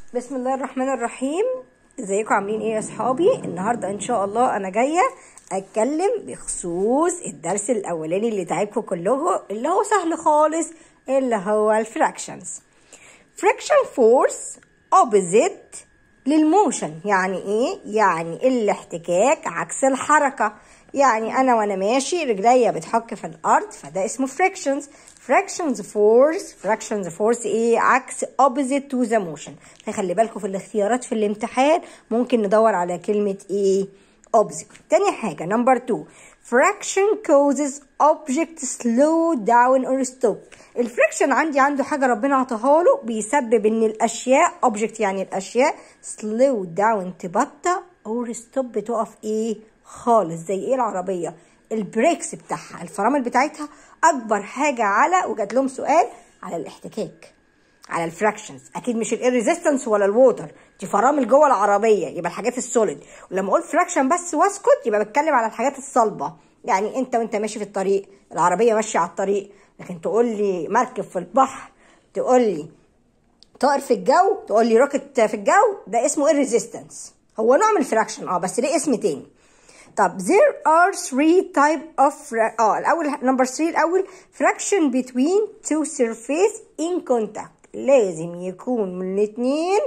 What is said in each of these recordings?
بسم الله الرحمن الرحيم ازيكم عاملين ايه يا اصحابي النهارده ان شاء الله انا جايه اتكلم بخصوص الدرس الاولاني اللي تعبكم كلكم اللي هو سهل خالص اللي هو الفراكشنز friction force opposite للموشن يعني ايه يعني الاحتكاك عكس الحركه يعني انا وانا ماشي رجليا بتحك في الارض فده اسمه frictions frictions force frictions force ايه عكس opposite to the motion فخلي بالكم في الاختيارات في الامتحان ممكن ندور على كلمه ايه opposite تاني حاجه نمبر 2 fraction causes object slow down or stop الفريكشن عندي عنده حاجه ربنا عطاها له بيسبب ان الاشياء object يعني الاشياء slow down تبطأ or stop بتقف ايه خالص زي ايه العربيه البريكس بتاعها الفرامل بتاعتها اكبر حاجه على وجات لهم سؤال على الاحتكاك على الفراكشنز اكيد مش الاير ريزيستنس ولا الووتر دي فرامل جوه العربيه يبقى الحاجات السوليد ولما اقول فراكشن بس واسكت يبقى بتكلم على الحاجات الصلبه يعني انت وانت ماشي في الطريق العربيه ماشيه على الطريق لكن تقول لي مركب في البحر تقول لي طائر في الجو تقول لي روكت في الجو ده اسمه اير ريزيستنس هو نوع من الفراكشن اه بس ليه اسم تاني طب there are three type of اه الاول نمبر 3 الاول fraction between two surface in contact لازم يكون من الاتنين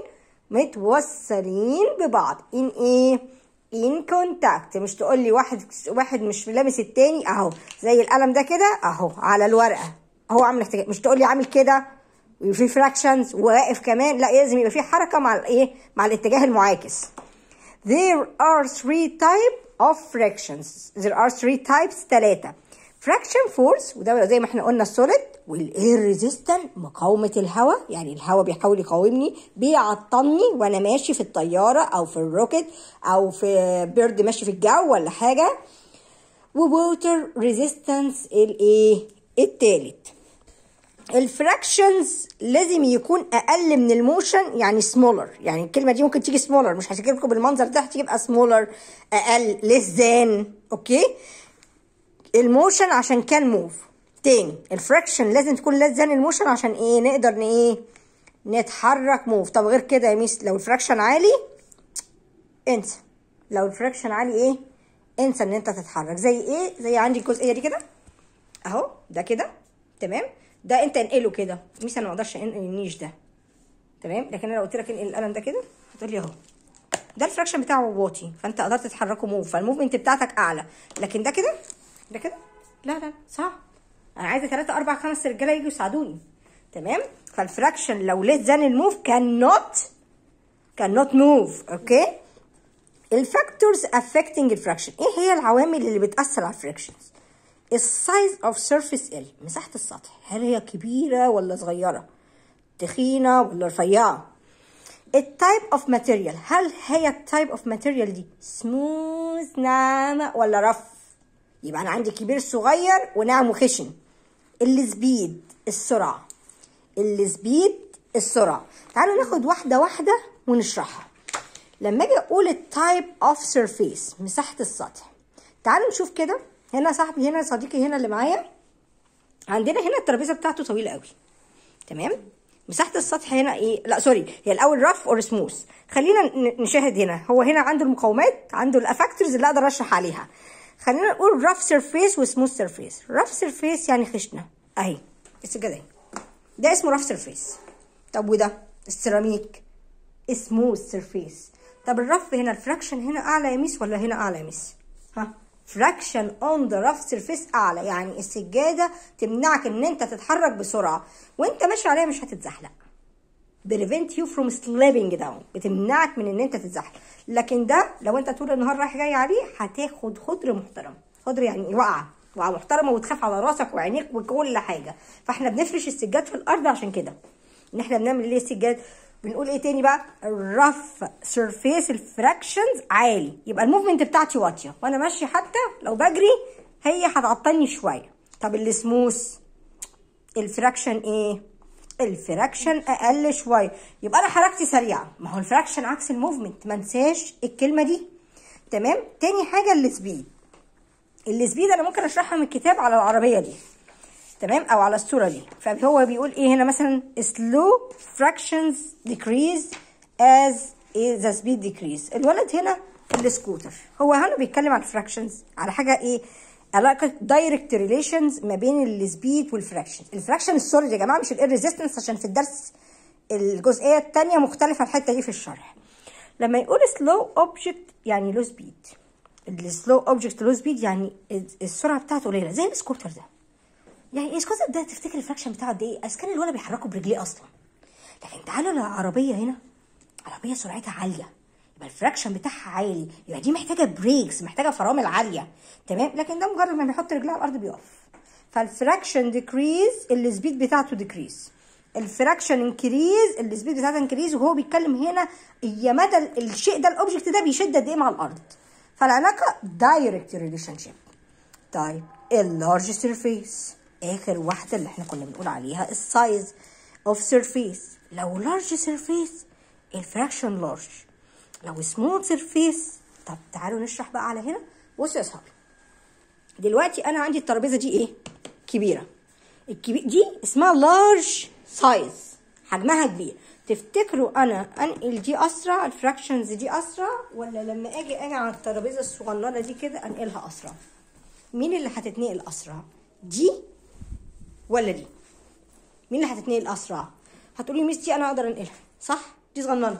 متوصلين ببعض in ايه in contact مش تقول لي واحد واحد مش لامس التاني اهو زي القلم ده كده اهو على الورقه اهو عامل احتكاك مش تقول لي عامل كده وفي فراكشنز وواقف كمان لا لازم يبقى في حركه مع الايه مع الاتجاه المعاكس there are three type of fractions there are three types ثلاثة fraction force وده زي ما احنا قلنا السوليد والاير ريزيستنت مقاومة الهواء يعني الهواء بيحاول يقاومني بيعطلني وانا ماشي في الطيارة او في الروكت او في بيرد ماشي في الجو ولا حاجة وووتر ريزيستنس الايه التالت الفراكشنز لازم يكون اقل من الموشن يعني سمولر يعني الكلمه دي ممكن تيجي سمولر مش هتجيب لكم بالمنظر ده هتبقى سمولر اقل ليس ذان اوكي الموشن عشان كان موف تاني الفراكشن لازم تكون ليس ذان الموشن عشان ايه نقدر ن ايه نتحرك موف طب غير كده يا ميس لو الفراكشن عالي انسى لو الفراكشن عالي ايه انسى ان انت تتحرك زي ايه زي عندي الجزئيه دي كده اهو ده كده تمام ده انت انقله كده ميس انا ما اقدرش انقل النيش ده تمام لكن انا لو قلت لك انقل القلم ده كده هتقول لي اهو ده الفراكشن بتاعه واطي فانت قدرت تتحركه موف فالموفمنت بتاعتك اعلى لكن ده كده ده كده لا لا صعب انا عايزه 3 4 5 رجاله يجوا يساعدوني تمام فالفراكشن لو ليت ذان الموف كان نوت كان نوت موف اوكي الفاكتورز افكتنج الفراكشن ايه هي العوامل اللي بتاثر على الفراكشنز السايز اوف سيرفيس اريا مساحه السطح هل هي كبيره ولا صغيره تخينه ولا رفيعه التايب اوف ماتيريال هل هي التايب اوف ماتيريال دي سموث ناعمه ولا رف يبقى انا عندي كبير صغير وناعم وخشن السبيد السرعه السبيد السرعه تعالوا ناخد واحده واحده ونشرحها لما اجي اقول التايب اوف سيرفيس مساحه السطح تعالوا نشوف كده هنا صاحبي هنا صديقي هنا اللي معايا عندنا هنا الترابيزه بتاعته طويله قوي تمام مساحه السطح هنا ايه لا سوري هي الاول رف اور سموث خلينا نشاهد هنا هو هنا عنده المقاومات عنده الافاكتورز اللي اقدر اشرح عليها خلينا نقول رف سيرفيس وسموث سيرفيس رف سيرفيس يعني خشنه اهي السجاده اهي ده اسمه رف سيرفيس طب وده السيراميك سموث سيرفيس طب الرف هنا الفراكشن هنا اعلى يا ميس ولا هنا اعلى يا ميس ها فراكشن اون ذا رف سيرفيس اعلى يعني السجاده تمنعك ان انت تتحرك بسرعه وانت ماشي عليها مش هتتزحلق بريفنت يو فروم سليبنج داون بتمنعك من ان انت تتزحلق لكن ده لو انت طول النهار رايح جاي عليه هتاخد خضر محترم خضر يعني وقعه وقعه محترمه وتخاف على راسك وعينيك وكل حاجه فاحنا بنفرش السجاد في الارض عشان كده ان احنا بنعمل ليه السجاد بنقول ايه تاني بقى الرف سيرفيس الفراكشنز عالي يبقى الموفمنت بتاعتي واطيه وانا ماشيه حتى لو بجري هي هتعطلني شويه طب السموث الفراكشن ايه الفراكشن اقل شويه يبقى انا حركتي سريعه ما هو الفراكشن عكس الموفمنت ما انساش الكلمه دي تمام تاني حاجه السبيد السبيد انا ممكن اشرحها من الكتاب على العربيه دي تمام او على الصوره دي فهو بيقول ايه هنا مثلا slow fractions decrease as the speed decrease الولد هنا السكوتر هو هنا بيتكلم على الفراكشنز على حاجه ايه علاقه دايركت ريليشنز ما بين السبيد والفراكشن الفراكشن السوليد يا جماعه مش الاير ريزيستنس عشان في الدرس الجزئيه الثانيه مختلفه الحته دي في الشرح لما يقول سلو اوبجكت يعني لو سبيد السلو اوبجكت لو سبيد يعني السرعه بتاعته قليله زي السكوتر ده يعني السكوتر ده تفتكر الفراكشن بتاعه قد ايه؟ اسكان الولد بيحركه برجليه اصلا لكن تعالوا للعربيه هنا عربيه سرعتها عاليه يبقى الفراكشن بتاعها عالي يبقى دي محتاجه بريكس محتاجه فرامل عاليه تمام لكن ده مجرد ما بيحط رجليه على الارض بيقف فالفراكشن ديكريز السبيد بتاعته ديكريز الفراكشن انكريز السبيد بتاعتها انكريز وهو بيتكلم هنا يا مدى الشيء ده الاوبجكت ده بيشد قد ايه مع الارض فالعلاقه دايركت ريليشن شيب طيب اللارج سيرفيس اخر واحده اللي احنا كنا بنقول عليها السايز اوف سيرفيس لو لارج سيرفيس الفراكشن لارج لو سمول سيرفيس طب تعالوا نشرح بقى على هنا بصوا يا اصحابي دلوقتي انا عندي الترابيزه دي ايه كبيره الكبير دي اسمها لارج سايز حجمها كبير تفتكروا انا انقل دي اسرع الفراكشنز دي اسرع ولا لما اجي اجي على الترابيزه الصغننه دي كده انقلها اسرع مين اللي هتتنقل اسرع دي ولا دي مين اللي هتتنقل اسرع هتقولي ميس دي انا اقدر انقلها صح دي صغننه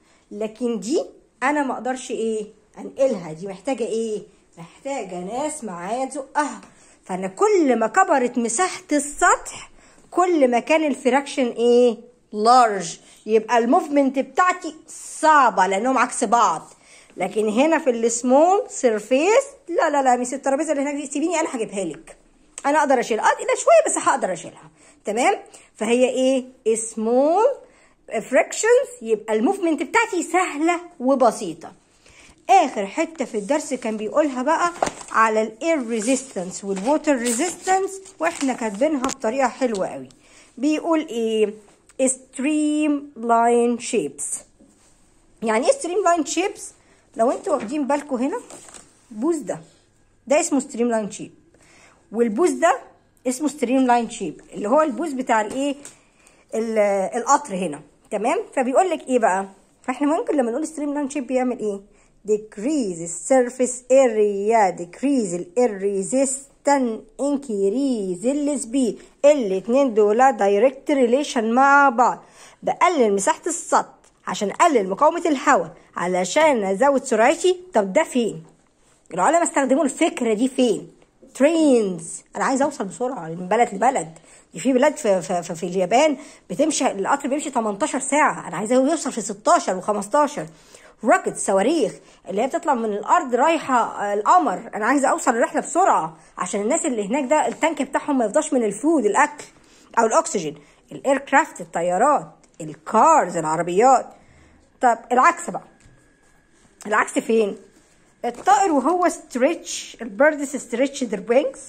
لكن دي انا ما اقدرش ايه انقلها دي محتاجه ايه محتاجه ناس معايا تزقها فانا كل ما كبرت مساحه السطح كل ما كان الفراكشن ايه لارج يبقى الموفمنت بتاعتي صعبه لانهم عكس بعض لكن هنا في السمول سيرفيس لا لا لا مش الترابيزه اللي هناك دي سيبيني انا هجيبها لك انا اقدر اشيلها اه تقيله شويه بس هقدر اشيلها تمام فهي ايه سمول فريكشنز يبقى الموفمنت بتاعتي سهله وبسيطه اخر حته في الدرس كان بيقولها بقى على الاير ريزيستنس والووتر ريزيستنس واحنا كاتبينها بطريقه حلوه قوي بيقول ايه ستريم لاين شيبس يعني ايه ستريم لاين شيبس لو انتوا واخدين بالكم هنا بوز ده ده اسمه ستريم لاين شيب والبوز ده اسمه ستريم لاين شيب اللي هو البوز بتاع الايه القطر هنا تمام فبيقول لك ايه بقى فاحنا ممكن لما نقول ستريم لاين شيب بيعمل ايه decrease السيرفيس اريا decrease الاير ريزيستن increase السبيد الاتنين دول دايركت ريليشن مع بعض بقلل مساحه السطح عشان اقلل مقاومه الهواء علشان ازود سرعتي طب ده فين العلماء استخدموا الفكره دي فين ترينز انا عايز اوصل بسرعه من بلد لبلد دي في بلاد في, في, في, في اليابان بتمشي القطر بيمشي 18 ساعه انا عايزه يوصل في 16 و15 روكت صواريخ اللي هي بتطلع من الارض رايحه القمر انا عايزه اوصل الرحله بسرعه عشان الناس اللي هناك ده التانك بتاعهم ما يفضاش من الفود الاكل او الاكسجين الاير كرافت الطيارات الكارز العربيات طب العكس بقى العكس فين الطائر وهو ستريتش البيردز ستريتش ذير وينجز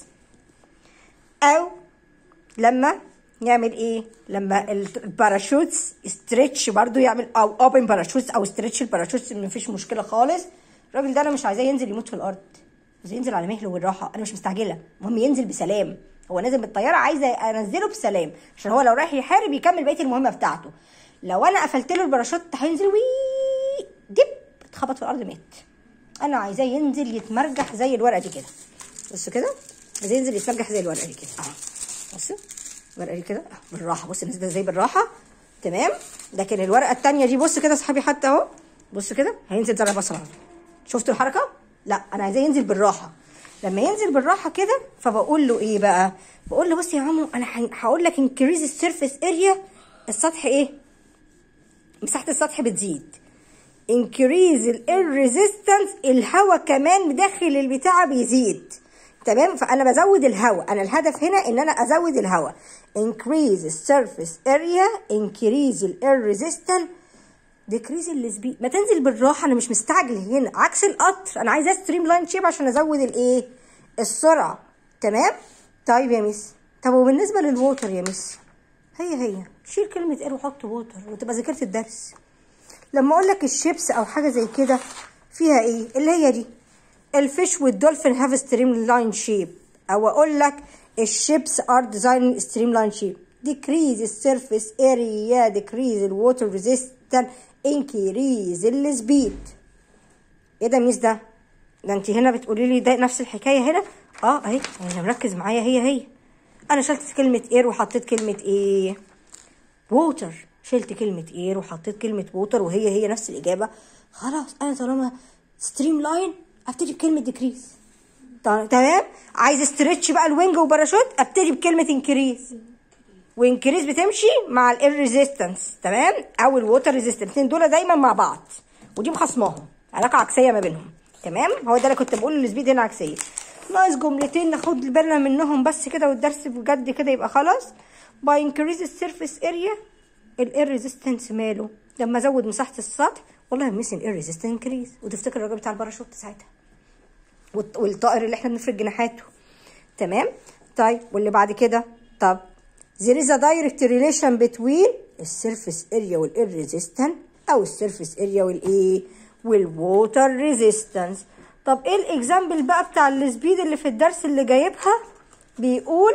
او لما يعمل ايه لما الباراشوتس ستريتش برضو يعمل او اوبن باراشوتس او ستريتش الباراشوتس مفيش مشكله خالص الراجل ده انا مش عايزاه ينزل يموت في الارض عايزاه ينزل على مهله والراحه انا مش مستعجله المهم ينزل بسلام هو نازل بالطياره عايزه انزله بسلام عشان هو لو رايح يحارب يكمل بقيه المهمه بتاعته لو انا قفلت له الباراشوت هينزل وي دب اتخبط في الارض مات انا عايزاه ينزل يتمرجح زي الورقه دي كده بصوا كده عايزاه ينزل يتمرجح زي الورقه دي كده اهو بصوا الورقه دي كده بالراحه بص نزلت ازاي بالراحه تمام لكن الورقه الثانيه دي بص كده اصحابي حتى اهو بص كده هينزل زي بصل شفتوا الحركه لا انا عايزاه ينزل بالراحه لما ينزل بالراحه كده فبقول له ايه بقى بقول له بص يا عمو انا هقول لك انكريز السيرفيس اريا السطح ايه مساحه السطح بتزيد انكريز الاير ريزيستنس الهواء كمان داخل البتاعه بيزيد تمام فانا بزود الهواء انا الهدف هنا ان انا ازود الهواء increase السيرفيس اريا increase الاير ريزيستنس decrease السبيد ما تنزل بالراحه انا مش مستعجل هنا عكس القطر انا عايزاه ستريم لاين شيب عشان ازود الايه السرعه تمام طيب يا ميس طب وبالنسبه للووتر يا ميس هي هي شيل كلمه اير وحط ووتر وتبقى ذاكرت الدرس لما اقول لك الشيبس او حاجه زي كده فيها ايه اللي هي دي الفيش والدولفين هاف ستريم لاين شيب او اقول لك الشيبس ار ديزاين ستريم لاين شيب decrease السيرفيس اريا decrease الووتر ريزيستنس increase السبيد ايه ده ميس ده ده انت هنا بتقولي لي ده نفس الحكايه هنا اه اهي انا مركز معايا هي هي انا شلت كلمه اير وحطيت كلمه ايه ووتر شلت كلمه اير وحطيت كلمه ووتر وهي هي نفس الاجابه خلاص انا طالما ستريم لاين ابتدي بكلمه ديكريز تمام عايز استرتش بقى الوينج وباراشوت ابتدي بكلمه انكريز وانكريز بتمشي مع الاير ريزيستنس تمام او الووتر ريزيستنس الاثنين دول دايما مع بعض ودي مخصماهم علاقه عكسيه ما بينهم تمام هو ده اللي كنت بقول السبيد هنا عكسيه ناقص جملتين ناخد بالنا منهم بس كده والدرس بجد كده يبقى خلاص باي انكريز السيرفيس اريا الاير ريزيستنس ماله لما ازود مساحه السطح والله ميس الاير ريزيستنس انكريز وتفتكر الراجل بتاع الباراشوت ساعتها والطائر اللي احنا بنفرد جناحاته تمام طيب واللي بعد كده طب there is a direct relation between السيرفيس اريا والاير ريزيستنس او السيرفيس اريا والايه والووتر ريزيستنس طب ايه الاكزامبل بقى بتاع السبيد اللي في الدرس اللي جايبها بيقول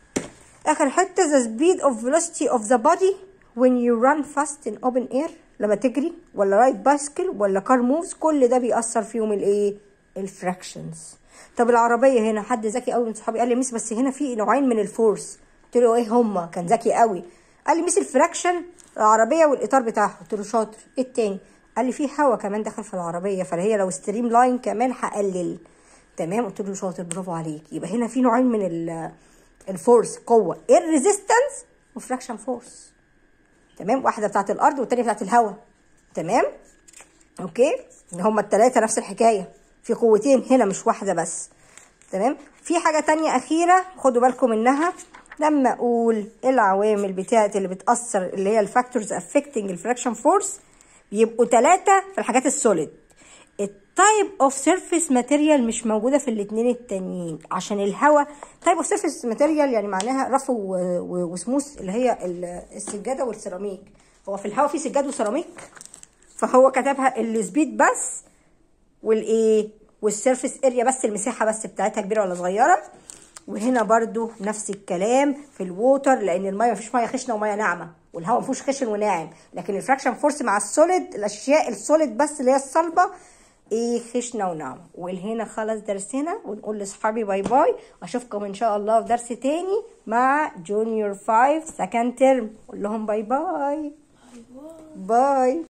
اخر حته the speed of velocity of the body when you run fast in open air لما تجري ولا رايد بايسكل ولا كار موفز كل ده بيأثر فيهم الايه الفراكشنز طب العربيه هنا حد ذكي قوي من صحابي قال لي ميس بس هنا في نوعين من الفورس قلت له ايه هما كان ذكي قوي قال لي ميس الفراكشن العربيه والاطار بتاعها قلت له شاطر ايه التاني قال لي في هوا كمان دخل في العربيه فهي لو ستريم لاين كمان هقلل تمام قلت له شاطر برافو عليك يبقى هنا في نوعين من الفورس قوه الريزيستنس وفراكشن فورس تمام واحده بتاعت الارض والتانيه بتاعت الهواء تمام اوكي ان هما التلاته نفس الحكايه في قوتين هنا مش واحده بس تمام في حاجه تانية اخيره خدوا بالكم منها لما اقول العوامل بتاعت اللي بتاثر اللي هي الفاكتورز افكتنج الفراكشن فورس بيبقوا ثلاثه في الحاجات السوليد التايب اوف سيرفيس ماتيريال مش موجوده في الاثنين التانيين عشان الهواء تايب اوف سيرفيس ماتيريال يعني معناها رف وسموث اللي هي السجاده والسيراميك هو في الهواء في سجاد وسيراميك فهو كتبها السبيد بس والايه والسيرفيس اريا بس المساحه بس بتاعتها كبيره ولا صغيره وهنا برضو نفس الكلام في الووتر لان الميه مفيش ميه خشنه وميه ناعمه والهواء مفيهوش خشن وناعم لكن الفراكشن فورس مع السوليد الاشياء السوليد بس اللي هي الصلبه ايه خشنه وناعمه والهنا خلص درسنا ونقول لاصحابي باي باي واشوفكم ان شاء الله في درس تاني مع جونيور 5 سكند ترم قول لهم باي باي باي